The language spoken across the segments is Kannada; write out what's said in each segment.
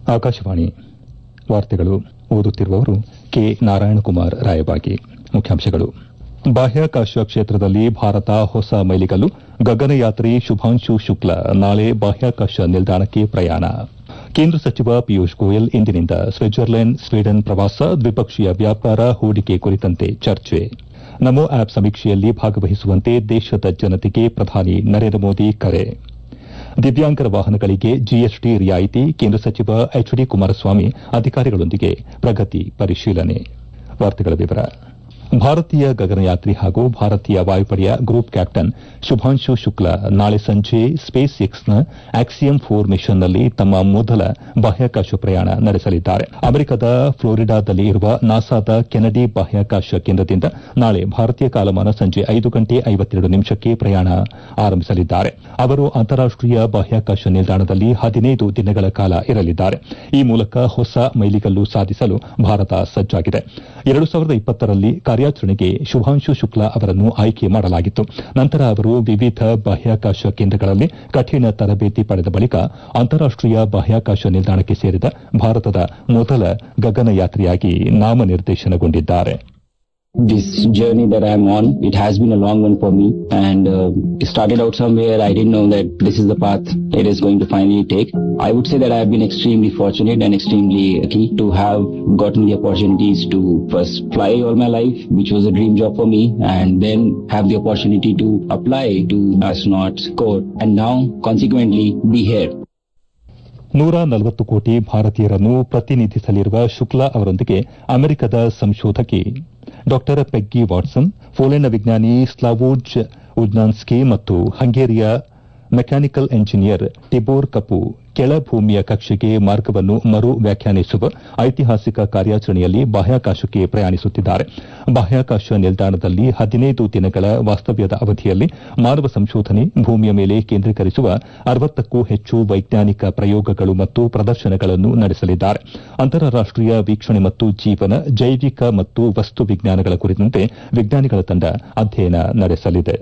ಆಕಾಶವಾಣಿ ವಾರ್ತೆಗಳು ಓದುತ್ತಿರುವವರು ಕೆ ನಾರಾಯಣಕುಮಾರ್ ರಾಯಬಾಗಿ ಮುಖ್ಯಾಂಶಗಳು ಬಾಹ್ಯಾಕಾಶ ಕ್ಷೇತ್ರದಲ್ಲಿ ಭಾರತ ಹೊಸ ಮೈಲಿಗಲ್ಲು ಗಗನಯಾತ್ರಿ ಶುಭಾಂಶು ಶುಕ್ಲಾ ನಾಳೆ ಬಾಹ್ಯಾಕಾಶ ನಿಲ್ದಾಣಕ್ಕೆ ಪ್ರಯಾಣ ಕೇಂದ್ರ ಸಚಿವ ಪಿಯೂಷ್ ಗೋಯಲ್ ಇಂದಿನಿಂದ ಸ್ವಿಟ್ಜರ್ಲೆಂಡ್ ಸ್ವೀಡನ್ ಪ್ರವಾಸ ದ್ವಿಪಕ್ಷೀಯ ವ್ಯಾಪಾರ ಹೂಡಿಕೆ ಕುರಿತಂತೆ ಚರ್ಚೆ ನಮೋ ಆಪ್ ಸಮೀಕ್ಷೆಯಲ್ಲಿ ಭಾಗವಹಿಸುವಂತೆ ದೇಶದ ಜನತೆಗೆ ಪ್ರಧಾನಿ ನರೇಂದ್ರ ಮೋದಿ ಕರೆ ದಿವ್ಯಾಂಗರ ವಾಹನಗಳಿಗೆ ಜಿಎಸ್ಟಿ ರಿಯಾಯಿತಿ ಕೇಂದ್ರ ಸಚಿವ ಎಚ್ ಡಿ ಕುಮಾರಸ್ವಾಮಿ ಅಧಿಕಾರಿಗಳೊಂದಿಗೆ ಪ್ರಗತಿ ಪರಿಶೀಲನೆ ಭಾರತೀಯ ಗಗನಯಾತ್ರಿ ಹಾಗೂ ಭಾರತೀಯ ವಾಯುಪಡೆಯ ಗ್ರೂಪ್ ಕ್ಯಾಪ್ಟನ್ ಶುಭಾಂಶು ಶುಕ್ಲಾ ನಾಳೆ ಸಂಜೆ ಸ್ಪೇಸ್ ಎಕ್ಸ್ನ ಆಕ್ಸಿಯಂ ಫೋರ್ ಮಿಷನ್ನಲ್ಲಿ ತಮ್ಮ ಮೊದಲ ಬಾಹ್ಯಾಕಾಶ ಪ್ರಯಾಣ ನಡೆಸಲಿದ್ದಾರೆ ಅಮೆರಿಕದ ಫ್ಲೋರಿಡಾದಲ್ಲಿ ಇರುವ ನಾಸಾದ ಕೆನಡಿ ಬಾಹ್ಯಾಕಾಶ ಕೇಂದ್ರದಿಂದ ನಾಳೆ ಭಾರತೀಯ ಕಾಲಮಾನ ಸಂಜೆ ಐದು ಗಂಟೆ ಐವತ್ತೆರಡು ನಿಮಿಷಕ್ಕೆ ಪ್ರಯಾಣ ಆರಂಭಿಸಲಿದ್ದಾರೆ ಅವರು ಅಂತಾರಾಷ್ಟೀಯ ಬಾಹ್ಯಾಕಾಶ ನಿಲ್ದಾಣದಲ್ಲಿ ಹದಿನೈದು ದಿನಗಳ ಕಾಲ ಇರಲಿದ್ದಾರೆ ಈ ಮೂಲಕ ಹೊಸ ಮೈಲಿಗಲ್ಲು ಸಾಧಿಸಲು ಭಾರತ ಸಜ್ಜಾಗಿದೆ ಎರಡು ಸಾವಿರದ ಇಪ್ಪತ್ತರಲ್ಲಿ ಕಾರ್ಯಾಚರಣೆಗೆ ಶುಭಾಂಶು ಶುಕ್ಲಾ ಅವರನ್ನು ಆಯ್ಕೆ ಮಾಡಲಾಗಿತ್ತು ನಂತರ ಅವರು ವಿವಿಧ ಬಾಹ್ಯಾಕಾಶ ಕೇಂದ್ರಗಳಲ್ಲಿ ಕಠಿಣ ತರಬೇತಿ ಪಡೆದ ಬಳಿಕ ಅಂತಾರಾಷ್ಟೀಯ ಬಾಹ್ಯಾಕಾಶ ನಿಲ್ದಾಣಕ್ಕೆ ಸೇರಿದ ಭಾರತದ ಮೊದಲ ಗಗನಯಾತ್ರಿಯಾಗಿ ನಾಮನಿರ್ದೇಶನಗೊಂಡಿದ್ದಾರೆ this journey that I'm on, it has been a long one for me and uh, it started out somewhere I didn't know that this is the path it is going to finally take. I would say that I have been extremely fortunate and extremely lucky to have gotten the opportunities to first fly all my life, which was a dream job for me, and then have the opportunity to apply to astronaut corps and now consequently be here. ನೂರ ನಲವತ್ತು ಕೋಟಿ ಭಾರತೀಯರನ್ನು ಪ್ರತಿನಿಧಿಸಲಿರುವ ಶುಕ್ಲಾ ಅವರೊಂದಿಗೆ ಅಮೆರಿಕದ ಸಂಶೋಧಕಿ ಡಾ ಪೆಗ್ಗಿ ವಾಟ್ಸನ್ ಪೋಲೆಂಡ್ನ ವಿಜ್ಞಾನಿ ಸ್ಲಾವೋಜ್ ಉಜ್ನಾನ್ಸ್ಕಿ ಮತ್ತು ಹಂಗೇರಿಯ ಮೆಕ್ಯಾನಿಕಲ್ ಎಂಜಿನಿಯರ್ ಟಿಬೋರ್ ಕಪು ಕೆಳಭೂಮಿಯ ಕಕ್ಷೆಗೆ ಮಾರ್ಗವನ್ನು ಮರು ವ್ಯಾಖ್ಯಾನಿಸುವ ಐತಿಹಾಸಿಕ ಕಾರ್ಯಾಚರಣೆಯಲ್ಲಿ ಬಾಹ್ಯಾಕಾಶಕ್ಕೆ ಪ್ರಯಾಣಿಸುತ್ತಿದ್ದಾರೆ ಬಾಹ್ಯಾಕಾಶ ನಿಲ್ದಾಣದಲ್ಲಿ ಹದಿನೈದು ದಿನಗಳ ವಾಸ್ತವ್ಯದ ಅವಧಿಯಲ್ಲಿ ಮಾನವ ಸಂಶೋಧನೆ ಭೂಮಿಯ ಮೇಲೆ ಕೇಂದ್ರೀಕರಿಸುವ ಅರವತ್ತಕ್ಕೂ ಹೆಚ್ಚು ವೈಜ್ಞಾನಿಕ ಪ್ರಯೋಗಗಳು ಮತ್ತು ಪ್ರದರ್ಶನಗಳನ್ನು ನಡೆಸಲಿದ್ದಾರೆ ಅಂತಾರಾಷ್ಟೀಯ ವೀಕ್ಷಣೆ ಮತ್ತು ಜೀವನ ಜೈವಿಕ ಮತ್ತು ವಸ್ತು ವಿಜ್ಞಾನಗಳ ಕುರಿತಂತೆ ವಿಜ್ಞಾನಿಗಳ ತಂಡ ಅಧ್ಯಯನ ನಡೆಸಲಿದೆ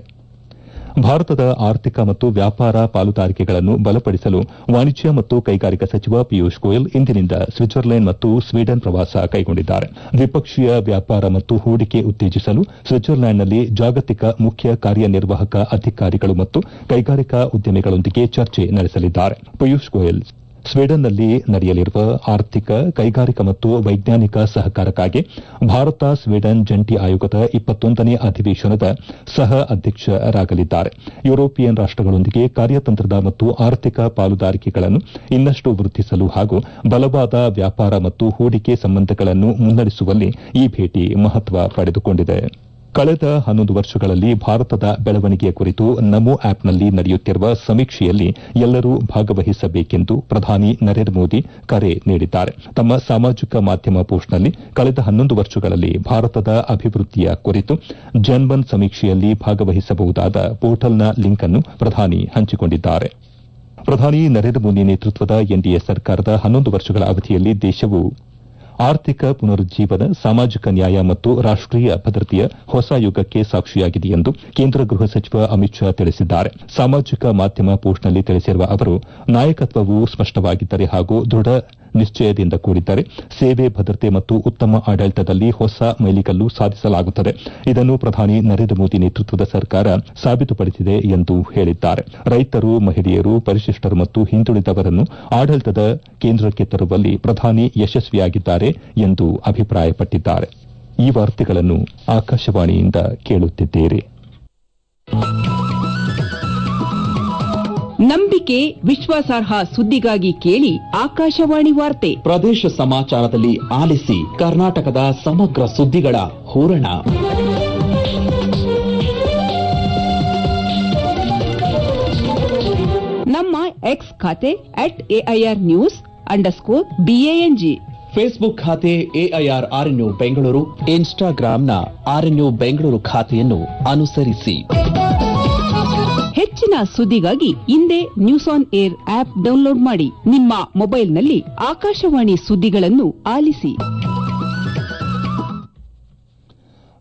ಭಾರತದ ಆರ್ಥಿಕ ಮತ್ತು ವ್ಯಾಪಾರ ಪಾಲುದಾರಿಕೆಗಳನ್ನು ಬಲಪಡಿಸಲು ವಾಣಿಜ್ಯ ಮತ್ತು ಕೈಗಾರಿಕಾ ಸಚಿವ ಪಿಯೂಷ್ ಗೋಯಲ್ ಇಂದಿನಿಂದ ಸ್ವಿಟ್ಜರ್ಲೆಂಡ್ ಮತ್ತು ಸ್ವೀಡನ್ ಪ್ರವಾಸ ಕೈಗೊಂಡಿದ್ದಾರೆ ದ್ವಿಪಕ್ಷೀಯ ವ್ಯಾಪಾರ ಮತ್ತು ಹೂಡಿಕೆ ಉತ್ತೇಜಿಸಲು ಸ್ವಿಟ್ಜರ್ಲೆಂಡ್ನಲ್ಲಿ ಜಾಗತಿಕ ಮುಖ್ಯ ಕಾರ್ಯನಿರ್ವಾಹಕ ಅಧಿಕಾರಿಗಳು ಮತ್ತು ಕೈಗಾರಿಕಾ ಉದ್ಯಮಿಗಳೊಂದಿಗೆ ಚರ್ಚೆ ನಡೆಸಲಿದ್ದಾರೆ ಪಿಯೂಷ್ ಗೋಯಲ್ ಸ್ವೀಡನ್ನಲ್ಲಿ ನಡೆಯಲಿರುವ ಆರ್ಥಿಕ ಕೈಗಾರಿಕಾ ಮತ್ತು ವೈಜ್ಞಾನಿಕ ಸಹಕಾರಕ್ಕಾಗಿ ಭಾರತ ಸ್ವೀಡನ್ ಜಂಟಿ ಆಯೋಗದ ಇಪ್ಪತ್ತೊಂದನೇ ಅಧಿವೇಶನದ ಸಹ ಅಧ್ಯಕ್ಷರಾಗಲಿದ್ದಾರೆ ಯುರೋಪಿಯನ್ ರಾಷ್ಟಗಳೊಂದಿಗೆ ಕಾರ್ಯತಂತ್ರದ ಮತ್ತು ಆರ್ಥಿಕ ಪಾಲುದಾರಿಕೆಗಳನ್ನು ಇನ್ನಷ್ಟು ವೃದ್ಧಿಸಲು ಹಾಗೂ ಬಲವಾದ ವ್ಯಾಪಾರ ಮತ್ತು ಹೂಡಿಕೆ ಸಂಬಂಧಗಳನ್ನು ಮುನ್ನಡೆಸುವಲ್ಲಿ ಈ ಭೇಟಿ ಮಹತ್ವ ಪಡೆದುಕೊಂಡಿದೆ ಕಳೆದ ಹನ್ನೊಂದು ವರ್ಷಗಳಲ್ಲಿ ಭಾರತದ ಬೆಳವಣಿಗೆಯ ಕುರಿತು ನಮೋ ಆಪ್ನಲ್ಲಿ ನಡೆಯುತ್ತಿರುವ ಸಮೀಕ್ಷೆಯಲ್ಲಿ ಎಲ್ಲರೂ ಭಾಗವಹಿಸಬೇಕೆಂದು ಪ್ರಧಾನಿ ನರೇಂದ್ರ ಮೋದಿ ಕರೆ ನೀಡಿದ್ದಾರೆ ತಮ್ಮ ಸಾಮಾಜಿಕ ಮಾಧ್ಯಮ ಪೋಸ್ಟ್ನಲ್ಲಿ ಕಳೆದ ಹನ್ನೊಂದು ವರ್ಷಗಳಲ್ಲಿ ಭಾರತದ ಅಭಿವೃದ್ಧಿಯ ಕುರಿತು ಜನ್ಮನ್ ಸಮೀಕ್ಷೆಯಲ್ಲಿ ಭಾಗವಹಿಸಬಹುದಾದ ಪೋರ್ಟಲ್ನ ಲಿಂಕ್ ಅನ್ನು ಪ್ರಧಾನಿ ಹಂಚಿಕೊಂಡಿದ್ದಾರೆ ಪ್ರಧಾನಿ ನರೇಂದ್ರ ಮೋದಿ ನೇತೃತ್ವದ ಎನ್ಡಿಎ ಸರ್ಕಾರದ ಹನ್ನೊಂದು ವರ್ಷಗಳ ಅವಧಿಯಲ್ಲಿ ದೇಶವು ಆರ್ಥಿಕ ಪುನರುಜ್ಜೀವನ ಸಾಮಾಜಿಕ ನ್ಯಾಯ ಮತ್ತು ರಾಷ್ಟೀಯ ಭದ್ರತೆಯ ಹೊಸ ಯುಗಕ್ಕೆ ಸಾಕ್ಷಿಯಾಗಿದೆ ಎಂದು ಕೇಂದ್ರ ಗೃಹ ಸಚಿವ ಅಮಿತ್ ಶಾ ತಿಳಿಸಿದ್ದಾರೆ ಸಾಮಾಜಿಕ ಮಾಧ್ಯಮ ಪೋಸ್ಟ್ನಲ್ಲಿ ತಿಳಿಸಿರುವ ಅವರು ನಾಯಕತ್ವವು ಸ್ಪಷ್ಟವಾಗಿದ್ದರೆ ಹಾಗೂ ದೃಢ ನಿಶ್ಚಯದಿಂದ ಕೂಡಿದ್ದರೆ ಸೇವೆ ಭದ್ರತೆ ಮತ್ತು ಉತ್ತಮ ಆಡಳಿತದಲ್ಲಿ ಹೊಸ ಮೈಲಿಗಲ್ಲು ಸಾಧಿಸಲಾಗುತ್ತದೆ ಇದನ್ನು ಪ್ರಧಾನಿ ನರೇಂದ್ರ ಮೋದಿ ನೇತೃತ್ವದ ಸರ್ಕಾರ ಸಾಬೀತುಪಡಿಸಿದೆ ಎಂದು ಹೇಳಿದ್ದಾರೆ ರೈತರು ಮಹಿಳೆಯರು ಪರಿಶಿಷ್ಟರು ಮತ್ತು ಹಿಂದುಳಿದವರನ್ನು ಆಡಳಿತದ ಕೇಂದ್ರಕ್ಕೆ ತರುವಲ್ಲಿ ಪ್ರಧಾನಿ ಯಶಸ್ವಿಯಾಗಿದ್ದಾರೆ ಎಂದು ಅಭಿಪ್ರಾಯಪಟ್ಟಿದ್ದಾರೆ ಈ ವಾರ್ತೆಗಳನ್ನು ಆಕಾಶವಾಣಿಯಿಂದ ಕೇಳುತ್ತಿದ್ದೀರಿ ನಂಬಿಕೆ ವಿಶ್ವಾಸಾರ್ಹ ಸುದ್ದಿಗಾಗಿ ಕೇಳಿ ಆಕಾಶವಾಣಿ ವಾರ್ತೆ ಪ್ರದೇಶ ಸಮಾಚಾರದಲ್ಲಿ ಆಲಿಸಿ ಕರ್ನಾಟಕದ ಸಮಗ್ರ ಸುದ್ದಿಗಳ ಹೂರಣ ನಮ್ಮ ಎಕ್ಸ್ ಖಾತೆ at AIR news underscore BANG Facebook ಖಾತೆ ಎಐಆರ್ ಆರ್ಎನ್ಯು ಬೆಂಗಳೂರು ಇನ್ಸ್ಟಾಗ್ರಾಂನ ಆರ್ಎನ್ಯು ಬೆಂಗಳೂರು ಖಾತೆಯನ್ನು ಅನುಸರಿಸಿ ಹೆಚ್ಚಿನ ಸುದ್ದಿಗಾಗಿ ಹಿಂದೆ news on air app download ಮಾಡಿ ನಿಮ್ಮ ಮೊಬೈಲ್ನಲ್ಲಿ ಆಕಾಶವಾಣಿ ಸುದ್ದಿಗಳನ್ನು ಆಲಿಸಿ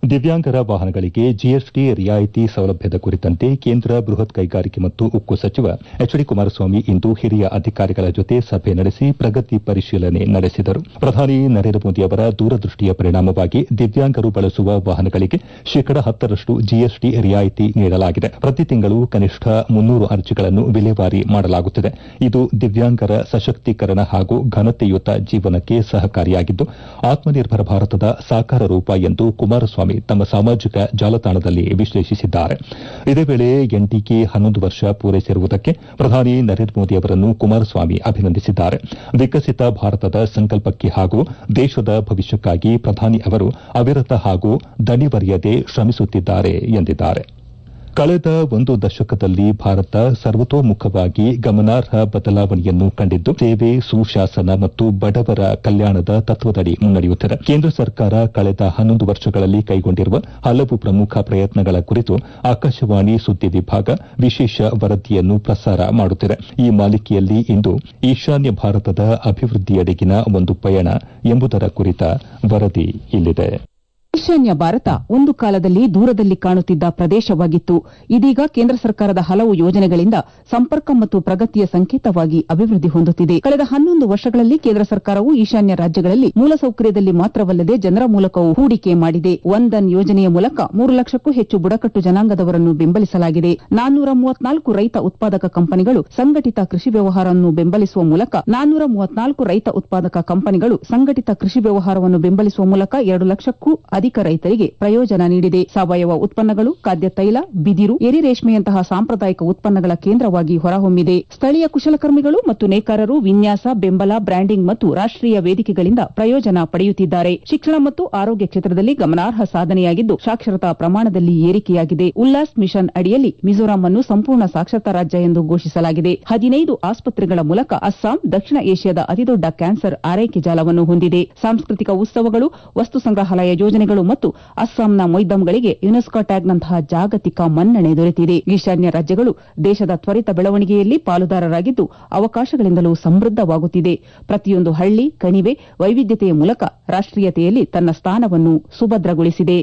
ದಿವ್ಯಾಂಗರ ವಾಹನಗಳಿಗೆ ಜಿಎಸ್ಟಿ ರಿಯಾಯಿತಿ ಸೌಲಭ್ಯದ ಕುರಿತಂತೆ ಕೇಂದ್ರ ಬೃಹತ್ ಕೈಗಾರಿಕೆ ಮತ್ತು ಉಕ್ಕು ಸಚಿವ ಎಚ್ ಡಿ ಕುಮಾರಸ್ವಾಮಿ ಇಂದು ಹಿರಿಯ ಅಧಿಕಾರಿಗಳ ಜೊತೆ ಸಭೆ ನಡೆಸಿ ಪ್ರಗತಿ ಪರಿಶೀಲನೆ ನಡೆಸಿದರು ಪ್ರಧಾನಿ ನರೇಂದ್ರ ಮೋದಿ ಅವರ ದೂರದೃಷ್ಟಿಯ ಪರಿಣಾಮವಾಗಿ ದಿವ್ಯಾಂಗರು ಬಳಸುವ ವಾಹನಗಳಿಗೆ ಶೇಕಡ ಹತ್ತರಷ್ಟು ಜಿಎಸ್ಟಿ ರಿಯಾಯಿತಿ ನೀಡಲಾಗಿದೆ ಪ್ರತಿ ತಿಂಗಳು ಕನಿಷ್ಠ ಮುನ್ನೂರು ಅರ್ಜಿಗಳನ್ನು ವಿಲೇವಾರಿ ಮಾಡಲಾಗುತ್ತಿದೆ ಇದು ದಿವ್ಯಾಂಗರ ಸಶಕ್ತೀಕರಣ ಹಾಗೂ ಘನತೆಯುತ ಜೀವನಕ್ಕೆ ಸಹಕಾರಿಯಾಗಿದ್ದು ಆತ್ಮನಿರ್ಭರ ಭಾರತದ ಸಾಕಾರ ರೂಪ ಎಂದು ಕುಮಾರಸ್ವಾಮಿ ತಮ್ಮ ಸಾಮಾಜಿಕ ಜಾಲತಾಣದಲ್ಲಿ ವಿಶ್ಲೇಷಿಸಿದ್ದಾರೆ ಇದೇ ವೇಳೆ ಎನ್ಡಿಕೆ ಹನ್ನೊಂದು ವರ್ಷ ಪೂರೈಸಿರುವುದಕ್ಕೆ ಪ್ರಧಾನಿ ನರೇಂದ್ರ ಮೋದಿ ಅವರನ್ನು ಕುಮಾರಸ್ವಾಮಿ ಅಭಿನಂದಿಸಿದ್ದಾರೆ ವಿಕಸಿತ ಭಾರತದ ಸಂಕಲ್ಪಕ್ಕೆ ಹಾಗೂ ದೇಶದ ಭವಿಷ್ಯಕ್ಕಾಗಿ ಪ್ರಧಾನಿ ಅವರು ಅವಿರತ ಹಾಗೂ ದಣಿವರಿಯದೆ ಶ್ರಮಿಸುತ್ತಿದ್ದಾರೆ ಎಂದಿದ್ದಾರೆ ಕಳೆದ ಒಂದು ದಶಕದಲ್ಲಿ ಭಾರತ ಸರ್ವತೋಮುಖವಾಗಿ ಗಮನಾರ್ಹ ಬದಲಾವಣೆಯನ್ನು ಕಂಡಿದ್ದು ಸೇವೆ ಸುಶಾಸನ ಮತ್ತು ಬಡವರ ಕಲ್ಯಾಣದ ತತ್ವದಡಿ ಮುನ್ನಡೆಯುತ್ತಿದೆ ಕೇಂದ್ರ ಸರ್ಕಾರ ಕಳೆದ ಹನ್ನೊಂದು ವರ್ಷಗಳಲ್ಲಿ ಕೈಗೊಂಡಿರುವ ಹಲವು ಪ್ರಮುಖ ಪ್ರಯತ್ನಗಳ ಕುರಿತು ಆಕಾಶವಾಣಿ ಸುದ್ದಿ ವಿಭಾಗ ವಿಶೇಷ ವರದಿಯನ್ನು ಪ್ರಸಾರ ಮಾಡುತ್ತಿದೆ ಈ ಮಾಲಿಕೆಯಲ್ಲಿ ಇಂದು ಈಶಾನ್ಯ ಭಾರತದ ಅಭಿವೃದ್ಧಿಯೆಡೆಗಿನ ಒಂದು ಪಯಣ ಎಂಬುದರ ಕುರಿತ ವರದಿ ಇಲ್ಲಿದೆ ಈಶಾನ್ಯ ಭಾರತ ಒಂದು ಕಾಲದಲ್ಲಿ ದೂರದಲ್ಲಿ ಕಾಣುತ್ತಿದ್ದ ಪ್ರದೇಶವಾಗಿತ್ತು ಇದೀಗ ಕೇಂದ್ರ ಸರ್ಕಾರದ ಹಲವು ಯೋಜನೆಗಳಿಂದ ಸಂಪರ್ಕ ಮತ್ತು ಪ್ರಗತಿಯ ಸಂಕೇತವಾಗಿ ಅಭಿವೃದ್ಧಿ ಹೊಂದುತ್ತಿದೆ ಕಳೆದ ಹನ್ನೊಂದು ವರ್ಷಗಳಲ್ಲಿ ಕೇಂದ್ರ ಸರ್ಕಾರವು ಈಶಾನ್ಯ ರಾಜ್ಯಗಳಲ್ಲಿ ಮೂಲಸೌಕರ್ಯದಲ್ಲಿ ಮಾತ್ರವಲ್ಲದೆ ಜನರ ಮೂಲಕವೂ ಹೂಡಿಕೆ ಮಾಡಿದೆ ವಂದನ್ ಯೋಜನೆಯ ಮೂಲಕ ಮೂರು ಲಕ್ಷಕ್ಕೂ ಹೆಚ್ಚು ಬುಡಕಟ್ಟು ಜನಾಂಗದವರನ್ನು ಬೆಂಬಲಿಸಲಾಗಿದೆ ನಾನ್ನೂರ ಮೂವತ್ನಾಲ್ಕು ರೈತ ಉತ್ಪಾದಕ ಕಂಪನಿಗಳು ಸಂಘಟಿತ ಕೃಷಿ ವ್ಯವಹಾರವನ್ನು ಬೆಂಬಲಿಸುವ ಮೂಲಕ ನಾನ್ನೂರ ಮೂವತ್ನಾಲ್ಕು ರೈತ ಉತ್ಪಾದಕ ಕಂಪನಿಗಳು ಸಂಘಟಿತ ಕೃಷಿ ವ್ಯವಹಾರವನ್ನು ಬೆಂಬಲಿಸುವ ಮೂಲಕ ಎರಡು ಲಕ್ಷಕ್ಕೂ ಅಧಿಕ ರೈತರಿಗೆ ಪ್ರಯೋಜನ ನೀಡಿದೆ ಸಾವಯವ ಉತ್ಪನ್ನಗಳು ಖಾದ್ಯ ತೈಲ ಬಿದಿರು ಎರಿ ರೇಷ್ಮೆಯಂತಹ ಸಾಂಪ್ರದಾಯಿಕ ಉತ್ಪನ್ನಗಳ ಕೇಂದ್ರವಾಗಿ ಹೊರಹೊಮ್ಮಿದೆ ಸ್ಥಳೀಯ ಕುಶಲಕರ್ಮಿಗಳು ಮತ್ತು ನೇಕಾರರು ವಿನ್ಯಾಸ ಬೆಂಬಲ ಬ್ರ್ಯಾಂಡಿಂಗ್ ಮತ್ತು ರಾಷ್ಟೀಯ ವೇದಿಕೆಗಳಿಂದ ಪ್ರಯೋಜನ ಪಡೆಯುತ್ತಿದ್ದಾರೆ ಶಿಕ್ಷಣ ಮತ್ತು ಆರೋಗ್ಯ ಕ್ಷೇತ್ರದಲ್ಲಿ ಗಮನಾರ್ಹ ಸಾಧನೆಯಾಗಿದ್ದು ಸಾಕ್ಷರತಾ ಪ್ರಮಾಣದಲ್ಲಿ ಏರಿಕೆಯಾಗಿದೆ ಉಲ್ಲಾಸ್ ಮಿಷನ್ ಅಡಿಯಲ್ಲಿ ಮಿಜೋರಾಂ ಅನ್ನು ಸಂಪೂರ್ಣ ಸಾಕ್ಷರತಾ ರಾಜ್ಯ ಎಂದು ಘೋಷಿಸಲಾಗಿದೆ ಹದಿನೈದು ಆಸ್ಪತ್ರೆಗಳ ಮೂಲಕ ಅಸ್ಸಾಂ ದಕ್ಷಿಣ ಏಷ್ಯಾದ ಅತಿದೊಡ್ಡ ಕ್ಯಾನ್ಸರ್ ಆರೈಕೆ ಜಾಲವನ್ನು ಹೊಂದಿದೆ ಸಾಂಸ್ಕೃತಿಕ ಉತ್ಸವಗಳು ವಸ್ತು ಸಂಗ್ರಹಾಲಯ ಯೋಜನೆಗಳು ಮತ್ತು ಅಸ್ಸಾಂನ ಮೊಯ್ದಮ್ಗಳಿಗೆ ಯುನೆಸ್ಕೋ ಟ್ಯಾಗ್ನಂತಹ ಜಾಗತಿಕ ಮನ್ನಣೆ ದೊರೆತಿದೆ ಈಶಾನ್ಯ ರಾಜ್ಯಗಳು ದೇಶದ ತ್ವರಿತ ಬೆಳವಣಿಗೆಯಲ್ಲಿ ಪಾಲುದಾರರಾಗಿದ್ದು ಅವಕಾಶಗಳಿಂದಲೂ ಸಮೃದ್ದವಾಗುತ್ತಿದೆ ಪ್ರತಿಯೊಂದು ಹಳ್ಳಿ ಕಣಿವೆ ವೈವಿಧ್ಯತೆಯ ಮೂಲಕ ರಾಷ್ಟೀಯತೆಯಲ್ಲಿ ತನ್ನ ಸ್ಥಾನವನ್ನು ಸುಭದ್ರಗೊಳಿಸಿದೆ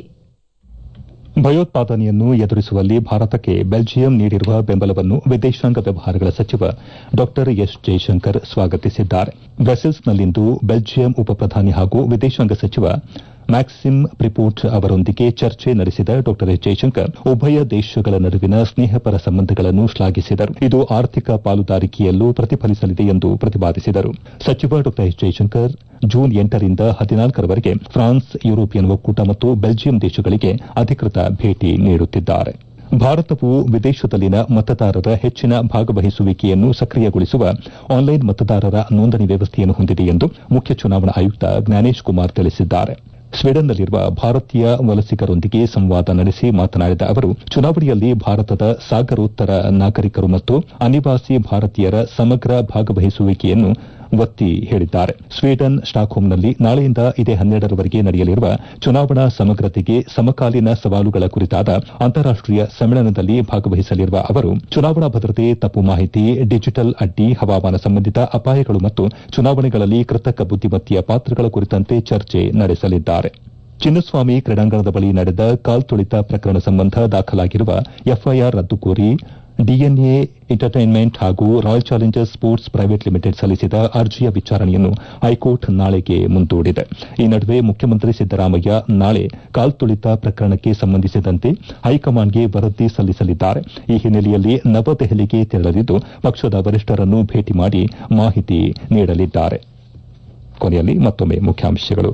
ಭಯೋತ್ಪಾದನೆಯನ್ನು ಎದುರಿಸುವಲ್ಲಿ ಭಾರತಕ್ಕೆ ಬೆಲ್ಜಿಯಂ ನೀಡಿರುವ ಬೆಂಬಲವನ್ನು ವಿದೇಶಾಂಗ ವ್ಯವಹಾರಗಳ ಸಚಿವ ಡಾ ಎಸ್ ಜೈಶಂಕರ್ ಸ್ವಾಗತಿಸಿದ್ದಾರೆ ಬ್ರಸೆಲ್ಸ್ನಲ್ಲಿಂದು ಬೆಲ್ಜಿಯಂ ಉಪಪ್ರಧಾನಿ ಹಾಗೂ ವಿದೇಶಾಂಗ ಸಚಿವ ಮ್ಯಾಕ್ಸಿಮ್ ಪ್ರಿಪೋಟ್ ಅವರೊಂದಿಗೆ ಚರ್ಚೆ ನಡೆಸಿದ ಡಾ ಎಸ್ ಜೈಶಂಕರ್ ಉಭಯ ದೇಶಗಳ ನಡುವಿನ ಸ್ನೇಹಪರ ಸಂಬಂಧಗಳನ್ನು ಶ್ಲಾಘಿಸಿದರು ಇದು ಆರ್ಥಿಕ ಪಾಲುದಾರಿಕೆಯಲ್ಲೂ ಪ್ರತಿಫಲಿಸಲಿದೆ ಎಂದು ಪ್ರತಿಪಾದಿಸಿದರು ಸಚಿವ ಡಾ ಎಸ್ ಜೈಶಂಕರ್ ಜೂನ್ ಎಂಟರಿಂದ ಹದಿನಾಲ್ಕರವರೆಗೆ ಫ್ರಾನ್ಸ್ ಯುರೋಪಿಯನ್ ಒಕ್ಕೂಟ ಮತ್ತು ಬೆಲ್ಜಿಯಂ ದೇಶಗಳಿಗೆ ಅಧಿಕೃತ ಭೇಟಿ ನೀಡುತ್ತಿದ್ದಾರೆ ಭಾರತವು ವಿದೇಶದಲ್ಲಿನ ಮತದಾರರ ಹೆಚ್ಚಿನ ಭಾಗವಹಿಸುವಿಕೆಯನ್ನು ಸಕ್ರಿಯಗೊಳಿಸುವ ಆನ್ಲೈನ್ ಮತದಾರರ ನೋಂದಣಿ ವ್ಯವಸ್ಥೆಯನ್ನು ಹೊಂದಿದೆ ಎಂದು ಮುಖ್ಯ ಚುನಾವಣಾ ಆಯುಕ್ತ ಜ್ಞಾನೇಶ್ ಕುಮಾರ್ ತಿಳಿಸಿದ್ದಾರೆ ಸ್ವೀಡನ್ನಲ್ಲಿರುವ ಭಾರತೀಯ ವಲಸಿಗರೊಂದಿಗೆ ಸಂವಾದ ನಡೆಸಿ ಮಾತನಾಡಿದ ಅವರು ಚುನಾವಣೆಯಲ್ಲಿ ಭಾರತದ ಸಾಗರೋತ್ತರ ನಾಗರಿಕರು ಮತ್ತು ಅನಿವಾಸಿ ಭಾರತೀಯರ ಸಮಗ್ರ ಭಾಗವಹಿಸುವಿಕೆಯನ್ನು ಒತ್ತಿ ಹೇಳಿದ್ದಾರೆ ಸ್ವೀಡನ್ ಸ್ಟಾಕ್ಹೋಮ್ನಲ್ಲಿ ನಾಳೆಯಿಂದ ಇದೇ ಹನ್ನೆರಡರವರೆಗೆ ನಡೆಯಲಿರುವ ಚುನಾವಣಾ ಸಮಗ್ರತೆಗೆ ಸಮಕಾಲೀನ ಸವಾಲುಗಳ ಕುರಿತಾದ ಅಂತಾರಾಷ್ಟೀಯ ಸಮ್ಮೇಳನದಲ್ಲಿ ಭಾಗವಹಿಸಲಿರುವ ಅವರು ಚುನಾವಣಾ ಭದ್ರತೆ ತಪ್ಪು ಮಾಹಿತಿ ಡಿಜಿಟಲ್ ಅಡ್ಡಿ ಹವಾಮಾನ ಸಂಬಂಧಿತ ಅಪಾಯಗಳು ಮತ್ತು ಚುನಾವಣೆಗಳಲ್ಲಿ ಕೃತಕ ಬುದ್ದಿಮತ್ತೆಯ ಪಾತ್ರಗಳ ಕುರಿತಂತೆ ಚರ್ಚೆ ನಡೆಸಲಿದ್ದಾರೆ ಚಿನ್ನಸ್ವಾಮಿ ಕ್ರೀಡಾಂಗಣದ ಬಳಿ ನಡೆದ ಕಾಲ್ತುಳಿತ ಪ್ರಕರಣ ಸಂಬಂಧ ದಾಖಲಾಗಿರುವ ಎಫ್ಐಆರ್ ರದ್ದು ಕೋರಿ ಡಿಎನ್ಎ ಎಂಟರ್ಟೈನ್ಮೆಂಟ್ ಹಾಗೂ Royal Challengers Sports Private Limited ಸಲ್ಲಿಸಿದ ಅರ್ಜಿಯ ವಿಚಾರಣೆಯನ್ನು ಹೈಕೋರ್ಟ್ ನಾಳೆಗೆ ಮುಂದೂಡಿದೆ ಈ ನಡುವೆ ಮುಖ್ಯಮಂತ್ರಿ ಸಿದ್ದರಾಮಯ್ಯ ನಾಳೆ ಕಾಲ್ತುಳಿತ ಪ್ರಕರಣಕ್ಕೆ ಸಂಬಂಧಿಸಿದಂತೆ ಹೈಕಮಾಂಡ್ಗೆ ವರದಿ ಸಲ್ಲಿಸಲಿದ್ದಾರೆ ಈ ಹಿನ್ನೆಲೆಯಲ್ಲಿ ನವದೆಹಲಿಗೆ ತೆರಳಲಿದ್ದು ಪಕ್ಷದ ವರಿಷ್ಠರನ್ನು ಭೇಟಿ ಮಾಡಿ ಮಾಹಿತಿ ನೀಡಲಿದ್ದಾರೆ ಕೊನೆಯಲ್ಲಿ ಮತ್ತೊಮ್ಮೆ ಮುಖ್ಯಾಂಶಗಳು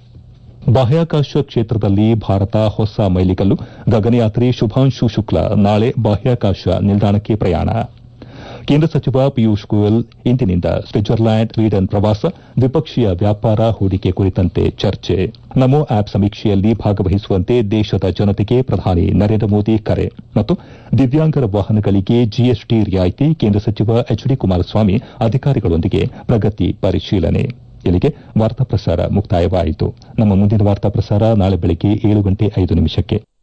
ಬಾಹ್ಯಾಕಾಶ ಕ್ಷೇತ್ರದಲ್ಲಿ ಭಾರತ ಹೊಸ ಮೈಲಿಗಲ್ಲು ಗಗನಯಾತ್ರಿ ಶುಭಾಂಶು ಶುಕ್ಲಾ ನಾಳೆ ಬಾಹ್ಯಾಕಾಶ ನಿಲ್ದಾಣಕ್ಕೆ ಪ್ರಯಾಣ ಕೇಂದ್ರ ಸಚಿವ ಪಿಯೂಷ್ ಗೋಯಲ್ ಇಂದಿನಿಂದ ಸ್ವಿಟ್ಜರ್ಲ್ಯಾಂಡ್ ಸ್ವೀಡನ್ ಪ್ರವಾಸ ದ್ವಿಪಕ್ಷೀಯ ವ್ಯಾಪಾರ ಹೂಡಿಕೆ ಕುರಿತಂತೆ ಚರ್ಚೆ ನಮೋ ಆಪ್ ಸಮೀಕ್ಷೆಯಲ್ಲಿ ಭಾಗವಹಿಸುವಂತೆ ದೇಶದ ಜನತೆಗೆ ಪ್ರಧಾನಿ ನರೇಂದ್ರ ಮೋದಿ ಕರೆ ಮತ್ತು ದಿವ್ಯಾಂಗರ ವಾಹನಗಳಿಗೆ ಜಿಎಸ್ಟಿ ರಿಯಾಯಿತಿ ಕೇಂದ್ರ ಸಚಿವ ಎಚ್ ಡಿ ಕುಮಾರಸ್ವಾಮಿ ಅಧಿಕಾರಿಗಳೊಂದಿಗೆ ಪ್ರಗತಿ ಪರಿಶೀಲನೆ ಇಲ್ಲಿಗೆ ವಾರ್ತಾ ಪ್ರಸಾರ ಮುಕ್ತಾಯವಾಯಿತು ನಮ್ಮ ಮುಂದಿನ ವಾರ್ತಾ ಪ್ರಸಾರ ನಾಳೆ ಬೆಳಗ್ಗೆ ಏಳು ಗಂಟೆ ಐದು ನಿಮಿಷಕ್ಕೆ